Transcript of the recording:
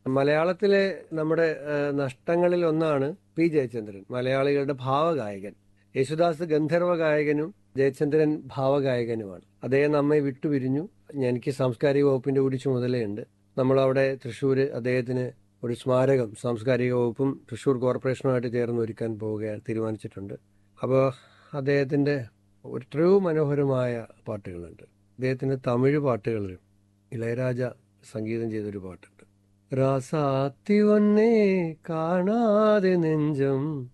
മലയാളത്തിലെ നമ്മുടെ ആ, നഷ്ടങ്ങളിൽ ഒന്നാണ് പി ജയചന്ദ്രൻ മലയാളികളുടെ ഭാവഗായകൻ യേശുദാസ് ഗന്ധർവ ഗായകനും ജയചന്ദ്രൻ ഭാവഗായകനുമാണ് അദ്ദേഹം നമ്മെ വിട്ടുപിരിഞ്ഞു എനിക്ക് സാംസ്കാരിക വകുപ്പിന്റെ കൂടി ചുമതലയുണ്ട് നമ്മളവിടെ തൃശ്ശൂർ അദ്ദേഹത്തിന് ഒരു സ്മാരകം സാംസ്കാരിക വകുപ്പും തൃശ്ശൂർ കോർപ്പറേഷനുമായിട്ട് ചേർന്ന് ഒരുക്കാൻ പോവുകയാണ് തീരുമാനിച്ചിട്ടുണ്ട് അപ്പോൾ അദ്ദേഹത്തിൻ്റെ എത്രയോ മനോഹരമായ പാട്ടുകളുണ്ട് അദ്ദേഹത്തിൻ്റെ തമിഴ് പാട്ടുകളിലും ഇളയരാജ സംഗീതം ചെയ്തൊരു പാട്ടുണ്ട് രാസാത്തി ഒന്നേ കാണാതെ നെഞ്ചം